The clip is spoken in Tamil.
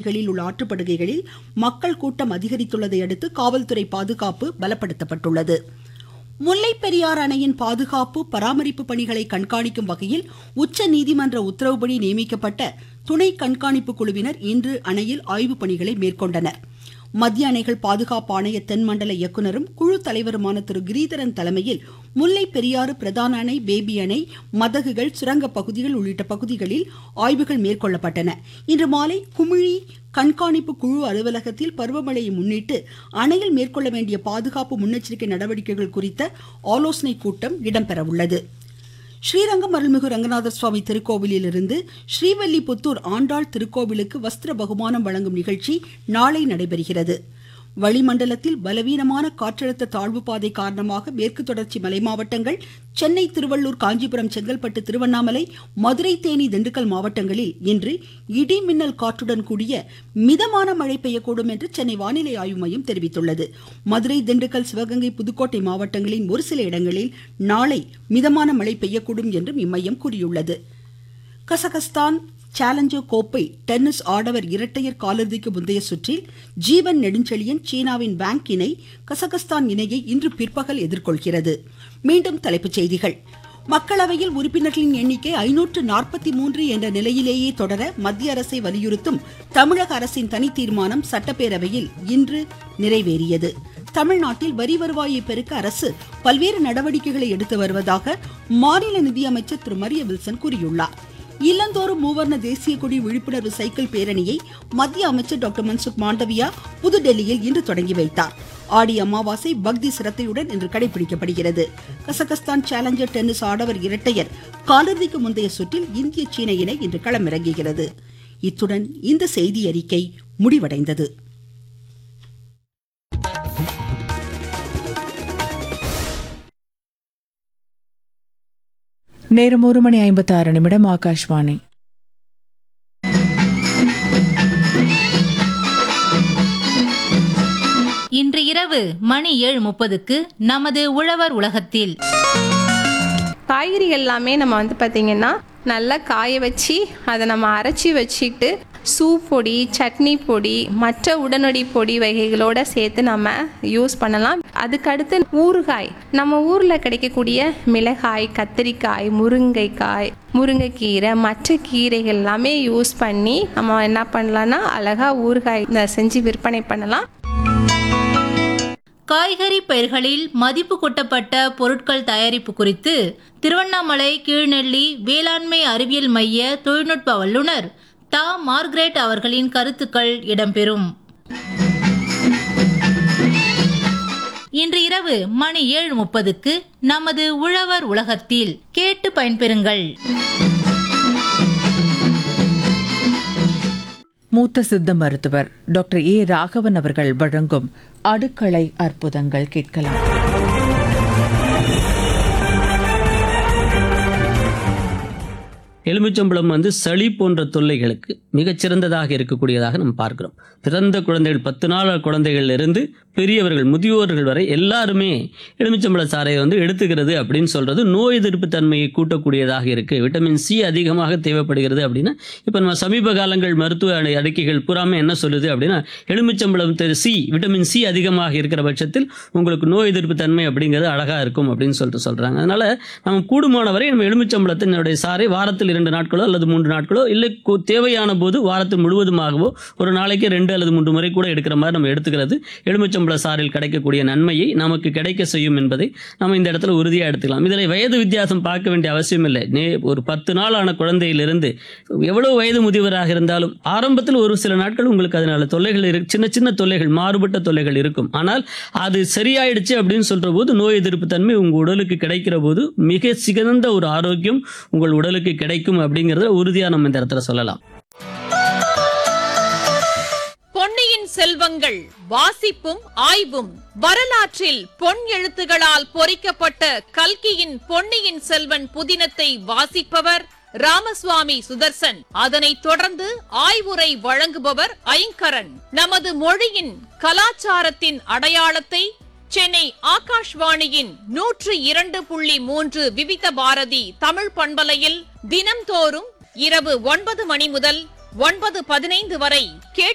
பகுதிகளில் உள்ள ஆற்றுப்படுகைகளில் மக்கள் கூட்டம் அதிகரித்துள்ளதை அடுத்து காவல்துறை பாதுகாப்பு பலப்படுத்தப்பட்டுள்ளது முல்லை பெரியாறு அணையின் பாதுகாப்பு பராமரிப்பு பணிகளை கண்காணிக்கும் வகையில் உச்ச நீதிமன்ற உத்தரவுப்படி நியமிக்கப்பட்ட துணை கண்காணிப்பு குழுவினர் இன்று அணையில் ஆய்வுப் பணிகளை மேற்கொண்டனர் மத்திய அணைகள் பாதுகாப்பு ஆணைய தென்மண்டல இயக்குனரும் குழு தலைவருமான திரு கிரீதரன் தலைமையில் முல்லை பெரியாறு பிரதான அணை பேபி அணை மதகுகள் சுரங்க பகுதிகள் உள்ளிட்ட பகுதிகளில் ஆய்வுகள் மேற்கொள்ளப்பட்டன இன்று மாலை குமிழி கண்காணிப்பு குழு அலுவலகத்தில் பருவமழையை முன்னிட்டு அணையில் மேற்கொள்ள வேண்டிய பாதுகாப்பு முன்னெச்சரிக்கை நடவடிக்கைகள் குறித்த ஆலோசனை கூட்டம் இடம்பெறவுள்ளது ஸ்ரீரங்கம் அருள்மிகு ரங்கநாதர் சுவாமி திருக்கோவிலில் இருந்து ஸ்ரீவல்லிபுத்தூர் ஆண்டாள் திருக்கோவிலுக்கு வஸ்திர பகுமானம் வழங்கும் நிகழ்ச்சி நாளை நடைபெறுகிறது வளிமண்டலத்தில் பலவீனமான காற்றழுத்த தாழ்வு பாதை காரணமாக மேற்கு தொடர்ச்சி மலை மாவட்டங்கள் சென்னை திருவள்ளூர் காஞ்சிபுரம் செங்கல்பட்டு திருவண்ணாமலை மதுரை தேனி திண்டுக்கல் மாவட்டங்களில் இன்று இடி மின்னல் காற்றுடன் கூடிய மிதமான மழை பெய்யக்கூடும் என்று சென்னை வானிலை ஆய்வு மையம் தெரிவித்துள்ளது மதுரை திண்டுக்கல் சிவகங்கை புதுக்கோட்டை மாவட்டங்களின் ஒரு சில இடங்களில் நாளை மிதமான மழை பெய்யக்கூடும் என்றும் இம்மையம் கூறியுள்ளது கசகஸ்தான் சேலஞ்சர் கோப்பை டென்னிஸ் ஆடவர் இரட்டையர் காலிறுதிக்கு முந்தைய சுற்றில் ஜீவன் நெடுஞ்செழியன் சீனாவின் பேங்க் இணை கசகஸ்தான் இணையை இன்று பிற்பகல் எதிர்கொள்கிறது மீண்டும் தலைப்புச் செய்திகள் மக்களவையில் உறுப்பினர்களின் எண்ணிக்கை ஐநூற்று நாற்பத்தி மூன்று என்ற நிலையிலேயே தொடர மத்திய அரசை வலியுறுத்தும் தமிழக அரசின் தனி தீர்மானம் சட்டப்பேரவையில் இன்று நிறைவேறியது தமிழ்நாட்டில் வரி வருவாயை பெருக்க அரசு பல்வேறு நடவடிக்கைகளை எடுத்து வருவதாக மாநில நிதியமைச்சர் திரு மரிய வில்சன் கூறியுள்ளார் இல்லந்தோறும் மூவர்ண தேசிய கொடி விழிப்புணர்வு சைக்கிள் பேரணியை மத்திய அமைச்சர் டாக்டர் மன்சுக் மாண்டவியா புதுடெல்லியில் இன்று தொடங்கி வைத்தார் ஆடி அமாவாசை பக்தி சிரத்தையுடன் இன்று கடைபிடிக்கப்படுகிறது கசகஸ்தான் சேலஞ்சர் டென்னிஸ் ஆடவர் இரட்டையர் காலிறுதிக்கு முந்தைய சுற்றில் இந்திய சீன இணை இன்று களமிறங்குகிறது இத்துடன் இந்த செய்தி அறிக்கை முடிவடைந்தது நேரம் ஒரு மணி ஐம்பத்தி ஆறு நிமிடம் ஆகாஷ்வாணி இன்று இரவு மணி ஏழு முப்பதுக்கு நமது உழவர் உலகத்தில் காய்கறி எல்லாமே நம்ம வந்து பார்த்திங்கன்னா நல்லா காய வச்சு அதை நம்ம அரைச்சி வச்சுக்கிட்டு சூப் பொடி சட்னி பொடி மற்ற உடனடி பொடி வகைகளோட சேர்த்து நம்ம யூஸ் பண்ணலாம் அதுக்கடுத்து ஊறுகாய் நம்ம ஊரில் கிடைக்கக்கூடிய மிளகாய் கத்திரிக்காய் முருங்கைக்காய் முருங்கைக்கீரை மற்ற கீரைகள் எல்லாமே யூஸ் பண்ணி நம்ம என்ன பண்ணலாம்னா அழகாக ஊறுகாய் செஞ்சு விற்பனை பண்ணலாம் காய்கறி பயிர்களில் மதிப்பு கூட்டப்பட்ட பொருட்கள் தயாரிப்பு குறித்து திருவண்ணாமலை கீழ்நெல்லி வேளாண்மை அறிவியல் மைய தொழில்நுட்ப வல்லுநர் தா மார்க்ரெட் அவர்களின் கருத்துக்கள் இடம்பெறும் இன்று இரவு மணி ஏழு முப்பதுக்கு நமது உழவர் உலகத்தில் கேட்டு பயன்பெறுங்கள் மூத்த சித்த மருத்துவர் டாக்டர் ஏ ராகவன் அவர்கள் வழங்கும் அடுக்களை அற்புதங்கள் கேட்கலாம் எலுமிச்சம்பழம் வந்து சளி போன்ற தொல்லைகளுக்கு மிகச்சிறந்ததாக இருக்கக்கூடியதாக நம்ம பார்க்கிறோம் பிறந்த குழந்தைகள் பத்து நாள் குழந்தைகள் இருந்து பெரியவர்கள் முதியோர்கள் வரை எல்லாருமே எலுமிச்சம்பழ சாறையை வந்து எடுத்துக்கிறது அப்படின்னு சொல்றது நோய் எதிர்ப்பு தன்மையை கூட்டக்கூடியதாக இருக்கு விட்டமின் சி அதிகமாக தேவைப்படுகிறது அப்படின்னா இப்போ நம்ம சமீப காலங்கள் மருத்துவ அடை- அறிக்கைகள் பூராமே என்ன சொல்லுது அப்படின்னா எலுமிச்சம்பழம் சி விட்டமின் சி அதிகமாக இருக்கிற பட்சத்தில் உங்களுக்கு நோய் எதிர்ப்பு தன்மை அப்படிங்கிறது அழகா இருக்கும் அப்படின்னு சொல்லிட்டு சொல்றாங்க அதனால நம்ம கூடுமான வரை நம்ம எலுமிச்சம்பழத்தினுடைய சாறை வாரத்தில் இரண்டு நாட்களோ அல்லது மூன்று நாட்களோ இல்லை கு- தேவையான போது வாரத்தில் முழுவதுமாகவோ ஒரு நாளைக்கு ரெண்டு அல்லது மூன்று முறை கூட எடுக்கிற மாதிரி நம்ம எடுத்துக்கிறது எலுமிச்சம்பழ சாறில் கிடைக்கக்கூடிய நன்மையை நமக்கு கிடைக்க செய்யும் என்பதை நம்ம இந்த இடத்துல உறுதியாக எடுத்துக்கலாம் இதில் வயது வித்தியாசம் பார்க்க வேண்டிய அவசியம் இல்லை நே ஒரு பத்து நாள் ஆன குழந்தையிலிருந்து எவ்வளவு வயது முதியவராக இருந்தாலும் ஆரம்பத்தில் ஒரு சில நாட்கள் உங்களுக்கு அதனால தொல்லைகள் இருக்கு சின்ன சின்ன தொல்லைகள் மாறுபட்ட தொல்லைகள் இருக்கும் ஆனால் அது சரியாயிடுச்சு அப்படின்னு சொல்ற போது நோய் எதிர்ப்பு தன்மை உங்க உடலுக்கு கிடைக்கிற போது மிக சிறந்த ஒரு ஆரோக்கியம் உங்கள் உடலுக்கு கிடைக்கும் அப்படிங்கறத உறுதியா நம்ம இந்த இடத்துல சொல்லலாம் பொன்னியின் செல்வங்கள் வாசிப்பும் ஆய்வும் வரலாற்றில் பொன் எழுத்துகளால் பொறிக்கப்பட்ட கல்கியின் பொன்னியின் செல்வன் புதினத்தை வாசிப்பவர் ராமசுவாமி சுதர்சன் அதனைத் தொடர்ந்து ஆய்வுரை வழங்குபவர் ஐங்கரன் நமது மொழியின் கலாச்சாரத்தின் அடையாளத்தை சென்னை ஆகாஷ்வாணியின் நூற்று இரண்டு புள்ளி மூன்று விவித பாரதி தமிழ் பண்பலையில் தினம்தோறும் இரவு ஒன்பது மணி முதல் ஒன்பது பதினைந்து வரை கேட்டு